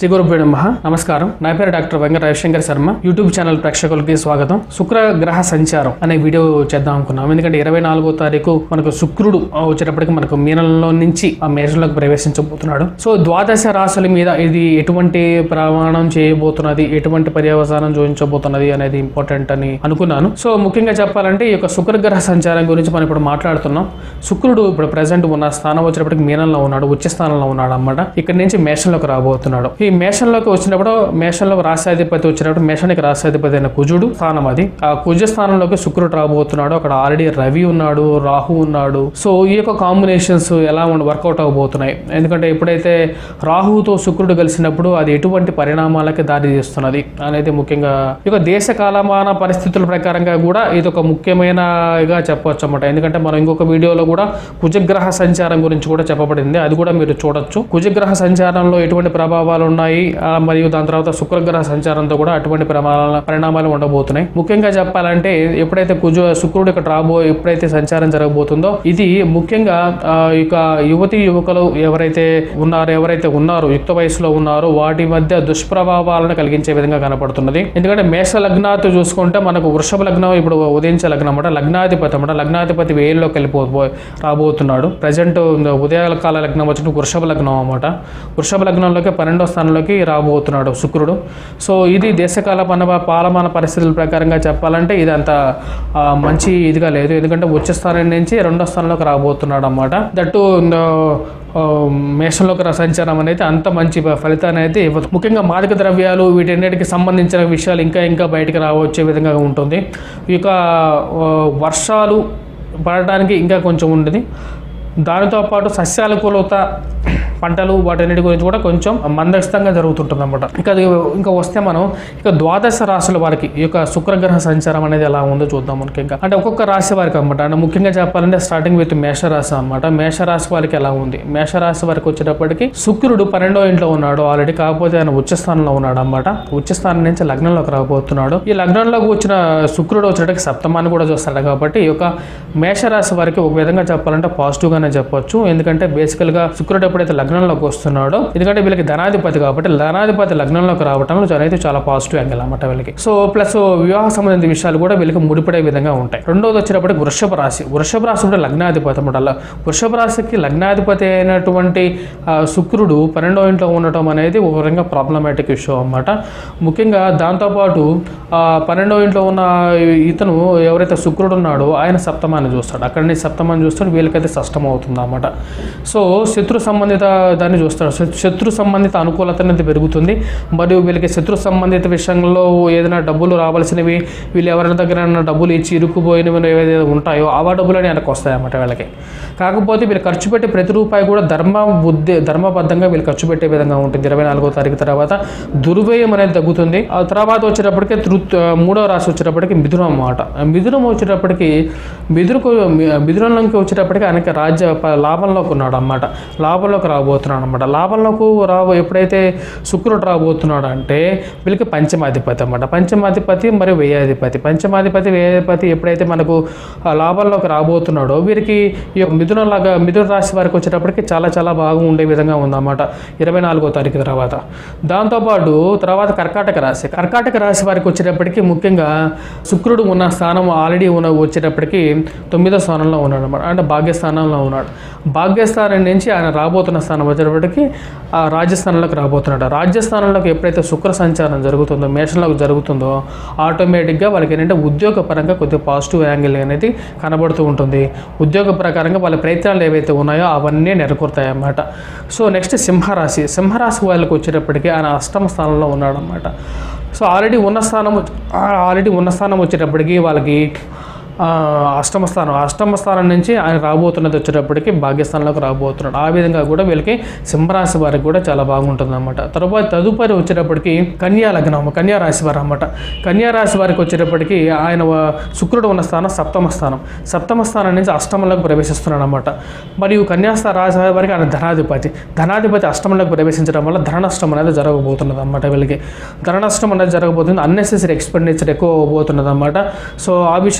శ్రీ గురుభ్యో నమ నమస్కారం నా పేరు doctor Venkata Ravishankar Sharma YouTube channel ప్రేక్షకులకి స్వాగతం శుక్ర గ్రహ సంచారం అనే వీడియో చేద్దాం అనుకున్నాం ఎందుకంటే ఇరవై నాలుగో తారీఖు మనకు శుక్రుడు ఆ, వచ్చేటప్పటికి మనకు మీనంలో నుంచి ఆ మేషంలోకి ప్రవేశించబోతున్నాడు సో ద్వాదశ రాశుల మీద ఇది ఎటువంటి ప్రమాణం చేయబోతున్నది ఎటువంటి పర్యవసానం చూపించబోతున్నది అనేది ఇంపార్టెంట్ అని అనుకున్నాను సో ముఖ్యంగా చెప్పాలంటే ఈ యొక్క శుక్రగ్రహ సంచారం గురించి మనం ఇప్పుడు మాట్లాడుతున్నాం శుక్రుడు ఇప్పుడు ప్రజెంట్ ఉన్న స్థానం వచ్చేటప్పటికి మీనంలో ఉన్నాడు ఉచ్చ స్థానంలో ఉన్నాడు అన్నమాట ఇక్కడ నుంచి మేషంలోకి రాబోతున్నాడు ఈ మేషంలోకి వచ్చినప్పుడు మేషంలోకి రాశాధిపతి వచ్చినప్పుడు మేషానికి రాశాధిపతి అయిన కుజుడు స్థానం అది ఆ కుజ స్థానంలోకి శుక్రుడు రాబోతున్నాడు అక్కడ ఆల్రెడీ రవి ఉన్నాడు రాహు ఉన్నాడు సో ఈ యొక్క కాంబినేషన్స్ ఎలా వర్కౌట్ అవబోతున్నాయి ఎందుకంటే ఎప్పుడైతే రాహుతో శుక్రుడు కలిసినప్పుడు అది ఎటువంటి పరిణామాలకి దారి తీస్తున్నది అనేది ముఖ్యంగా ఈ యొక్క దేశ కాలమాన పరిస్థితుల ప్రకారంగా కూడా ఇది ఒక ముఖ్యమైనగా చెప్పవచ్చు అన్నమాట ఎందుకంటే మనం ఇంకొక వీడియోలో కూడా కుజగ్రహ సంచారం గురించి కూడా చెప్పబడింది అది కూడా మీరు చూడొచ్చు కుజగ్రహ సంచారంలో ఎటువంటి ప్రభావాలు ఉన్నాయి ఆ, మరియు దాని తర్వాత శుక్రగ్రహ సంచారంతో కూడా అటువంటి ప్రమాణ పరిణామాలు ఉండబోతున్నాయి ముఖ్యంగా చెప్పాలంటే ఎప్పుడైతే కుజ శుక్రుడు ఇక్కడ రాబో ఎప్పుడైతే సంచారం జరగబోతుందో ఇది ముఖ్యంగా ఆ, ఇక యువతి యువకులు ఎవరైతే ఉన్నారో ఎవరైతే ఉన్నారో యుక్త వయసులో ఉన్నారో వాటి మధ్య దుష్ప్రభావాలను కలిగించే విధంగా కనపడుతున్నది ఎందుకంటే మేష లగ్నాత్ చూసుకుంటే మనకు వృషభ లగ్నం ఇప్పుడు ఉదయించే లగ్నం అన్నమాట లగ్నాధిపతి అన్నమాట లగ్నాధిపతి వేయిల్లోకి వెళ్ళిపో రాబోతున్నాడు ప్రజెంట్ ఉదయాల కాల లగ్నం వచ్చిన వృషభ లగ్నం అన్నమాట వృషభ లగ్నంలోకి పన్నెండో స్థానంలోకి రాబోతున్నాడు శుక్రుడు సో ఇది దేశకాల పన పాలమాన పరిస్థితుల ప్రకారంగా చెప్పాలంటే ఇది అంత ఆ, మంచి ఇదిగా లేదు ఎందుకంటే ఉచ్చ స్థానం నుంచి రెండో స్థానంలోకి రాబోతున్నాడు అన్నమాట దట్టు ఆ, మేషంలోకి రా- సంచారం అనేది అంత మంచి ఫ- ఫలితాన్ని అయితే ఇవ్వదు ముఖ్యంగా మాదక ద్రవ్యాలు వీటన్నిటికి సంబంధించిన విషయాలు ఇంకా ఇంకా బయటకు రావచ్చే విధంగా ఉంటుంది ఇక ఆ, వర్షాలు పడడానికి ఇంకా కొంచెం ఉండేది దానితో పాటు సస్యానుకూలత పంటలు వాటన్నిటి గురించి కూడా కొంచెం మందస్థంగా జరుగుతుంటుంది అనమాట ఇక అది ఇంకా వస్తే మనం ఇక ద్వాదశ రాశుల వారికి ఈ యొక్క శుక్రగ్రహ సంచారం అనేది ఎలా ఉందో చూద్దాం మనకి ఇంకా అంటే ఒక్కొక్క రాశి వారికి అనమాట అంటే ముఖ్యంగా చెప్పాలంటే స్టార్టింగ్ విత్ మేషరాశి అనమాట మేషరాశి వారికి ఎలా ఉంది మేషరాశి వారికి వచ్చేటప్పటికి శుక్రుడు పన్నెండో ఇంట్లో ఉన్నాడు ఆల్రెడీ కాకపోతే ఆయన ఉచ్చ స్థానంలో ఉన్నాడు అనమాట ఉచ్చ స్థానం నుంచి లగ్నంలోకి రాబోతున్నాడు ఈ లగ్నంలోకి వచ్చిన శుక్రుడు వచ్చేటప్పటికి సప్తమాన్ని కూడా చూస్తాడు కాబట్టి ఈ యొక్క మేషరాశి వారికి ఒక విధంగా చెప్పాలంటే పాజిటివ్ గానే చెప్పొచ్చు ఎందుకంటే బేసికల్ గా శుక్రుడు ఎప్పుడైతే లగ్నంలోకి వస్తున్నాడో ఎందుకంటే వీళ్ళకి ధనాధిపతి కాబట్టి ధనాధిపతి లగ్నంలోకి రావటంలో అయితే చాలా పాజిటివ్ యాంగిల్ అన్నమాట వీళ్ళకి సో ప్లస్ వివాహ సంబంధిత విషయాలు కూడా వీళ్ళకి ముడిపడే విధంగా ఉంటాయి రెండోది వచ్చేటప్పటికి వృషభ రాశి వృషభ రాశి కూడా లగ్నాధిపతి అన్నమాట అలా వృషభ రాశికి లగ్నాధిపతి అయినటువంటి ఆ, శుక్రుడు పన్నెండో ఇంట్లో ఉండటం అనేది ఒక విధంగా ప్రాబ్లమాటిక్ ఇష్యూ అన్నమాట ముఖ్యంగా దాంతోపాటు ఆ, పన్నెండో ఇంట్లో ఉన్న ఇతను ఎవరైతే శుక్రుడు ఉన్నాడో ఆయన సప్తమాన్ని చూస్తాడు అక్కడి నుంచి సప్తమాన్ని చూస్తాడు వీళ్ళకైతే షష్టం అవుతుంది అన్నమాట సో శత్రు సంబంధిత దాన్ని చూస్తాడు శ- శత్రు సంబంధిత అనుకూలత అనేది పెరుగుతుంది మరియు వీళ్ళకి శత్రు సంబంధిత విషయంలో ఏదైనా డబ్బులు రావాల్సినవి వీళ్ళు ఎవరి దగ్గర డబ్బులు ఇచ్చి ఇరుక్కుపోయినవి ఏవైతే ఉంటాయో ఆ డబ్బులు అని వెనక్కి వస్తాయి అన్నమాట వీళ్ళకి కాకపోతే వీళ్ళు ఖర్చు పెట్టే ప్రతి రూపాయి కూడా ధర్మ బుద్ధి ధర్మబద్ధంగా వీళ్ళు ఖర్చు పెట్టే విధంగా ఉంటుంది ఇరవై నాలుగో తారీఖు తర్వాత దుర్వ్యయం అనేది తగ్గుతుంది ఆ తర్వాత వచ్చేటప్పటికి తృత్ మూడో రాశి వచ్చేటప్పటికి మిథునం అన్నమాట మిథునం వచ్చేటప్పటికి మిథునకు మిథునంలోకి వచ్చేటప్పటికి ఆయనకి రాజ్య ప- లాభంలోకి ఉన్నాడు అన్నమాట లాభంలోకి రాబోతున్నాడు అనమాట లాభంలోకి రాబో ఎప్పుడైతే శుక్రుడు రాబోతున్నాడు అంటే వీళ్ళకి పంచమాధిపతి అన్నమాట పంచమాధిపతి మరియు వ్యయాధిపతి పంచమాధిపతి వ్యయాధిపతి ఎప్పుడైతే మనకు ఆ లాభంలోకి రాబోతున్నాడో వీరికి ఈ యొక్క మిథున లాగా మిథున రాశి వారికి వచ్చేటప్పటికి చాలా చాలా బాగా ఉండే విధంగా ఉందన్నమాట ఇరవై నాలుగో తారీఖు తర్వాత దాంతోపాటు తర్వాత కర్కాటక రాశి కర్కాటక రాశి వారికి వచ్చేటప్పటికి ముఖ్యంగా శుక్రుడు ఉన్న స్థానం ఆల్రెడీ ఉన్న వచ్చేటప్పటికి తొమ్మిదో స్థానంలో ఉన్నాడు అనమాట అంటే భాగ్యస్థానంలో ఉన్నాడు భాగ్యస్థానం నుంచి ఆయన రాబోతున్న స్థానం వచ్చేటప్పటికి ఆ రాజస్థానంలోకి రాబోతున్నాడు రాజస్థానంలోకి ఎప్పుడైతే శుక్ర సంచారం జరుగుతుందో మేషంలోకి జరుగుతుందో ఆటోమేటిక్గా వాళ్ళకి ఏంటంటే ఉద్యోగపరంగా కొద్దిగా పాజిటివ్ యాంగిల్ అనేది కనబడుతూ ఉంటుంది ఉద్యోగ ప్రకారంగా వాళ్ళ ప్రయత్నాలు ఏవైతే ఉన్నాయో అవన్నీ నెరవేరుతాయి అన్నమాట సో నెక్స్ట్ సింహరాశి సింహరాశి వాళ్ళకి వచ్చేటప్పటికి ఆయన అష్టమ స్థానంలో ఉన్నాడు అనమాట సో ఆల్రెడీ ఉన్న స్థానం ఆల్రెడీ ఉన్న స్థానం వచ్చేటప్పటికి వాళ్ళకి ఆ, అష్టమ స్థానం అష్టమ స్థానం నుంచి ఆయన రాబోతున్నది వచ్చేటప్పటికి భాగ్యస్థానంలోకి రాబోతున్నాడు ఆ విధంగా కూడా వీళ్ళకి సింహరాశి వారికి కూడా చాలా బాగుంటుంది అనమాట తర్వాత తదుపరి వచ్చేటప్పటికి కన్యా లగ్నం కన్యా రాశి వారు అనమాట కన్యా రాశి వారికి వచ్చేటప్పటికి ఆయన వ- శుక్రుడు ఉన్న స్థానం సప్తమ స్థానం సప్తమ స్థానం నుంచి అష్టమంలోకి ప్రవేశిస్తున్నాడు అనమాట మరియు కన్యాస్థ రాశి వారికి ఆయన ధనాధిపతి ధనాధిపతి అష్టమంలోకి ప్రవేశించడం వల్ల ధన నష్టం అనేది జరగబోతున్నది అనమాట వీళ్ళకి ధన నష్టం అనేది జరగబోతుంది అన్నెసెసరీ ఎక్స్పెండిచర్ ఎక్కువ అవబోతున్నది అనమాట సో ఆ విషయంలో ఈ కన్యా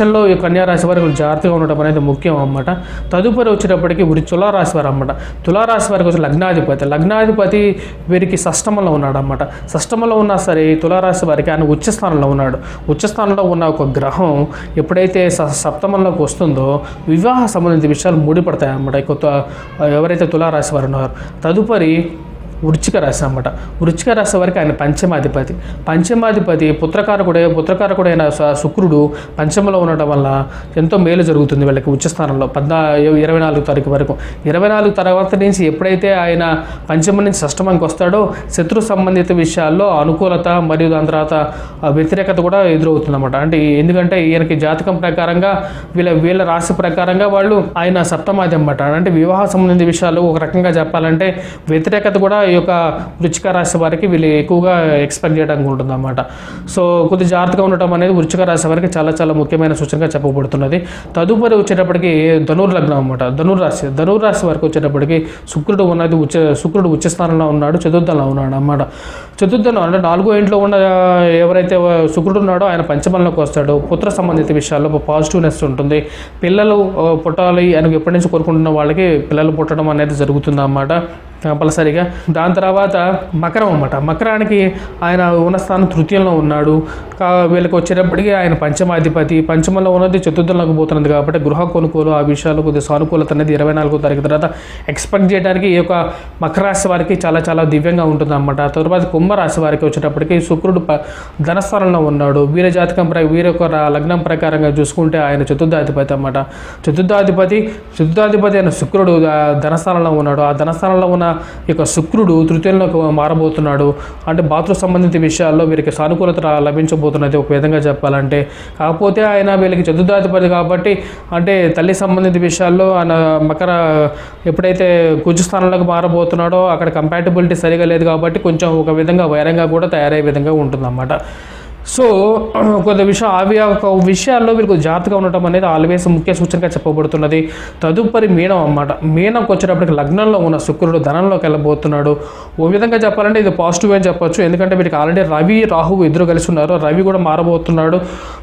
కన్యా రాశి వారికి జాగ్రత్తగా ఉండటం అనేది ముఖ్యం అన్నమాట తదుపరి వచ్చేటప్పటికి వీరి తులారాశి వారు అన్నమాట తులారాశి వారికి వచ్చి లగ్నాధిపతి లగ్నాధిపతి వీరికి షష్టమంలో ఉన్నాడు అన్నమాట షష్టమంలో ఉన్నా సరే తులారాశి వారికి ఆయన ఉచ్చ స్థానంలో ఉన్నాడు ఉచ్చ స్థానంలో ఉన్న ఒక గ్రహం ఎప్పుడైతే స- సప్తమంలోకి వస్తుందో వివాహ సంబంధిత విషయాలు ముడిపడతాయి అన్నమాట కొత్త ఎవరైతే తులారాశి వారు ఉన్నారో తదుపరి వృచ్చిక రాశి అన్నమాట వృచ్చిక రాశి వారికి ఆయన పంచమాధిపతి పంచమాధిపతి పుత్రకారకుడే పుత్రకారకుడైన స- శుక్రుడు పంచమలో ఉండటం వల్ల ఎంతో మేలు జరుగుతుంది వీళ్ళకి ఉచ్చస్థానంలో పద్నా ఇరవై నాలుగు తారీఖు వరకు ఇరవై నాలుగు తర్వాత నుంచి ఎప్పుడైతే ఆయన పంచమ నుంచి షష్టమంకి వస్తాడో శత్రు సంబంధిత విషయాల్లో అనుకూలత మరియు దాని తర్వాత ఆ, వ్యతిరేకత కూడా ఎదురవుతుందన్నమాట అంటే ఎందుకంటే ఈయనకి జాతకం ప్రకారంగా వీళ్ళ వీళ్ళ రాశి ప్రకారంగా వాళ్ళు ఆయన సప్తమాది అన్నమాట అంటే వివాహ సంబంధిత విషయాలు ఒక రకంగా చెప్పాలంటే వ్యతిరేకత కూడా ఈ యొక్క వృచ్చిక రాశి వారికి వీళ్ళు ఎక్కువగా ఎక్స్పెక్ట్ చేయడానికి ఉంటుంది అన్నమాట సో కొద్ది జాగ్రత్తగా ఉండటం అనేది వృచ్చిక రాశి వారికి చాలా చాలా ముఖ్యమైన సూచనగా చెప్పబడుతున్నది తదుపరి వచ్చేటప్పటికి ధనుర్ లగ్నం అన్నమాట ధనుర్ రాశి ధనుర్ రాశి వారికి వచ్చేటప్పటికి శుక్రుడు ఉన్నది ఉచ్చ శుక్రుడు ఉచ్చ స్థానంలో ఉన్నాడు చతుర్థంలో ఉన్నాడు అన్నమాట చతుర్థంలో అంటే నాలుగో ఇంట్లో ఉన్న ఎవరైతే శుక్రుడు ఉన్నాడో ఆయన పంచమంలోకి వస్తాడు పుత్ర సంబంధిత విషయాల్లో పాజిటివ్నెస్ ఉంటుంది పిల్లలు ఆ, పుట్టాలి అని ఎప్పటి నుంచి కోరుకుంటున్న వాళ్ళకి పిల్లలు పుట్టడం అనేది జరుగుతుంది అన్నమాట కంపల్సరీగా దాని తర్వాత మకరం అన్నమాట మకరానికి ఆయన ఉన్న స్థానం తృతీయంలో ఉన్నాడు కా వీళ్ళకి వచ్చేటప్పటికి ఆయన పంచమాధిపతి పంచమంలో ఉన్నది చతుర్థంలోకి పోతున్నది కాబట్టి గృహ కొనుగోలు ఆ విషయాలు కొద్దిగా సానుకూలత అనేది ఇరవై నాలుగో తారీఖు తర్వాత ఎక్స్పెక్ట్ చేయడానికి ఈ యొక్క మకర రాశి వారికి చాలా చాలా దివ్యంగా ఉంటుంది అన్నమాట తర్వాత కుంభరాశి వారికి వచ్చేటప్పటికి శుక్రుడు ప- ధనస్థానంలో ఉన్నాడు వీర జాతకం ప్ర వీరి యొక్క రా- లగ్నం ప్రకారంగా చూసుకుంటే ఆయన చతుర్థాధిపతి అన్నమాట చతుర్థాధిపతి చతుర్థాధిపతి అయిన శుక్రుడు ఆ ధనస్థానంలో ఉన్నాడు ఆ ధనస్థానంలో ఉన్న ఈ యొక్క శుక్రుడు తృతీయంలోకి మారబోతున్నాడు అంటే బాత్రూమ్ సంబంధిత విషయాల్లో వీరికి సానుకూలత రా- లభించబోతున్నది ఒక విధంగా చెప్పాలంటే కాకపోతే ఆయన వీళ్ళకి చతుర్థాధిపతి కాబట్టి అంటే తల్లి సంబంధిత విషయాల్లో ఆయన మకర ఎప్పుడైతే కుజు స్థానంలోకి మారబోతున్నాడో అక్కడ కంపాటబిలిటీ సరిగా లేదు కాబట్టి కొంచెం ఒక విధంగా వైరంగా కూడా తయారయ్యే విధంగా ఉంటుందన్నమాట సో కొంత విషయం అవి ఒక విషయాల్లో వీరికి జాగ్రత్తగా ఉండటం అనేది ఆల్వేస్ ముఖ్య సూచనగా చెప్పబడుతున్నది తదుపరి మీనం అన్నమాట మీనంకి వచ్చేటప్పటికి లగ్నంలో ఉన్న శుక్రుడు ధనంలోకి వెళ్ళబోతున్నాడు ఓ విధంగా చెప్పాలంటే ఇది పాజిటివ్ అని చెప్పొచ్చు ఎందుకంటే వీరికి ఆల్రెడీ రవి రాహువు ఇద్దరు కలిసి ఉన్నారు రవి కూడా మారబోతున్నాడు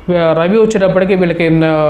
రవి వచ్చేటప్పటికి వీళ్ళకి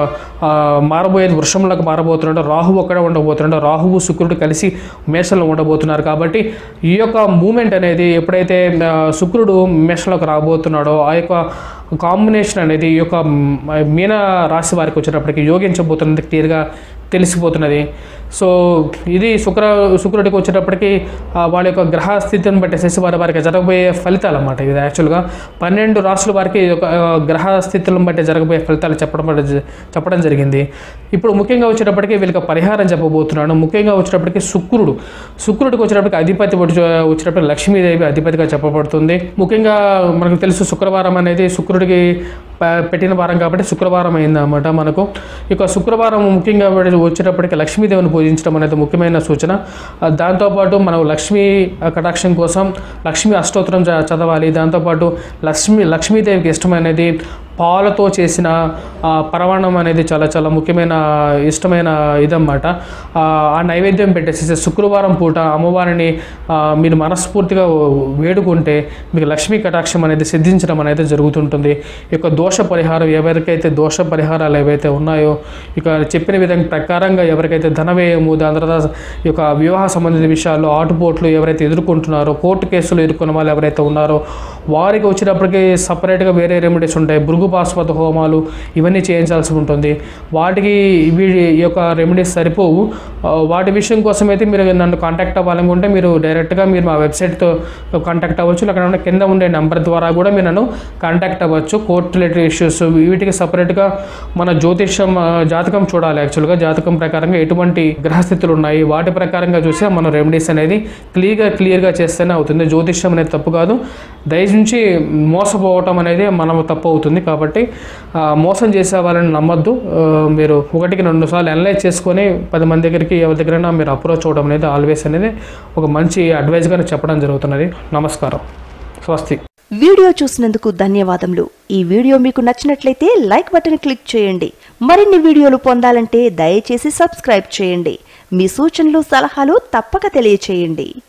ఆ, మారబోయేది వృషంలోకి మారబోతున్నాడు రాహువు ఒక్కడే ఉండబోతున్నాడు రాహువు శుక్రుడు కలిసి మేషంలో ఉండబోతున్నారు కాబట్టి ఈ యొక్క మూమెంట్ అనేది ఎప్పుడైతే ఆ, శుక్రుడు మేషంలోకి రాబోతున్నాడో ఆ యొక్క కాంబినేషన్ అనేది ఈ యొక్క మ్, మీన రాశి వారికి వచ్చేటప్పటికి యోగించబోతున్నది క్లియర్గా తెలిసిపోతున్నది సో ఇది శుక్ర శుక్రుడికి వచ్చేటప్పటికి ఆ, వాళ్ళ యొక్క గ్రహ స్థితిని బట్టేసేసి వారి వారికి జరగబోయే ఫలితాలు అన్నమాట ఇది యాక్చువల్గా పన్నెండు రాశుల వారికి ఈ యొక్క ఆ, గ్రహ స్థితులను బట్టి జరగబోయే ఫలితాలు చెప్పడం జ- చెప్పడం జరిగింది ఇప్పుడు ముఖ్యంగా వచ్చేటప్పటికి వీళ్ళకి పరిహారం చెప్పబోతున్నాను ముఖ్యంగా వచ్చేటప్పటికి శుక్రుడు శుక్రుడికి వచ్చేటప్పటికి అధిపతి వచ్చి- వచ్చేటప్పటికి లక్ష్మీదేవి అధిపతిగా చెప్పబడుతుంది ముఖ్యంగా మనకు తెలుసు శుక్రవారం అనేది శుక్రుడికి ప- పెట్టిన వారం కాబట్టి శుక్రవారం అయిందన్నమాట మనకు ఇక శుక్రవారం ముఖ్యంగా వీడు వచ్చేటప్పటికి లక్ష్మీదేవిని పూజించడం అనేది ముఖ్యమైన సూచన ఆ, దాంతోపాటు మనం లక్ష్మీ ఆ, కటాక్షం కోసం లక్ష్మీ అష్టోత్తరం చ- చదవాలి దాంతోపాటు లక్ష్మీ లక్ష్మీదేవికి ఇష్టమైనది పాలతో చేసిన ఆ, పరమాన్నం అనేది చాలా చాలా ముఖ్యమైన ఇష్టమైన ఇదన్నమాట ఆ, ఆ నైవేద్యం పెట్టేసి శుక్రవారం పూట అమ్మవారిని ఆ, మీరు మనస్ఫూర్తిగా వేడుకుంటే మీకు లక్ష్మీ కటాక్షం అనేది సిద్ధించడం అనేది జరుగుతుంటుంది ఈ యొక్క దోష పరిహారం ఎవరికైతే దోష పరిహారాలు ఏవైతే ఉన్నాయో ఇక చెప్పిన విధంగా ప్రకారంగా ఎవరికైతే ధన వ్యయము దాని తర్వాత ఈ యొక్క వివాహ సంబంధిత విషయాల్లో ఆటుపోట్లు ఎవరైతే ఎదుర్కొంటున్నారో కోర్టు కేసులు ఎదుర్కొన్న వాళ్ళు ఎవరైతే ఉన్నారో వారికి వచ్చేటప్పటికి సపరేట్గా వేరే రెమెడీస్ ఉంటాయి భృగు బాస్పత హోమాలు ఇవన్నీ చేయించాల్సి ఉంటుంది వాటికి వీడి ఈ యొక్క రెమెడీస్ సరిపోవు ఆ, వాటి విషయం కోసం అయితే మీరు నన్ను కాంటాక్ట్ అవ్వాలనుకుంటే మీరు డైరెక్ట్గా మీరు మా వెబ్సైట్తో కాంటాక్ట్ అవ్వచ్చు అక్కడ ఉన్న కింద ఉండే నెంబర్ ద్వారా కూడా మీరు నన్ను కాంటాక్ట్ అవ్వచ్చు కోర్ట్ రిలేటెడ్ ఇష్యూస్ వీటికి సపరేట్గా మన జ్యోతిష్యం ఆ, జాతకం చూడాలి యాక్చువల్గా జాతకం ప్రకారంగా ఎటువంటి గ్రహస్థితులు ఉన్నాయి వాటి ప్రకారంగా చూసి మనం రెమెడీస్ అనేది క్లియర్గా క్లియర్గా చేస్తేనే అవుతుంది జ్యోతిష్యం అనేది తప్పు కాదు దయచుంచి మోసపోవటం అనేది మనం తప్పు అవుతుంది కాబట్టి ఆ, మోసం చేసే వాళ్ళని నమ్మొద్దు ఆ, మీరు ఒకటికి రెండు సార్లు అనలైజ్ చేసుకొని పది మంది దగ్గరికి ఎవరి దగ్గరైనా మీరు అప్రోచ్ అవ్వడం అనేది ఆల్వేస్ అనేది ఒక మంచి అడ్వైజ్గా చెప్పడం జరుగుతున్నది నమస్కారం స్వస్తి వీడియో చూసినందుకు ధన్యవాదములు ఈ వీడియో మీకు నచ్చినట్లయితే లైక్ బటన్ క్లిక్ చేయండి మరిన్ని వీడియోలు పొందాలంటే దయచేసి సబ్స్క్రైబ్ చేయండి మీ సూచనలు సలహాలు తప్పక తెలియచేయండి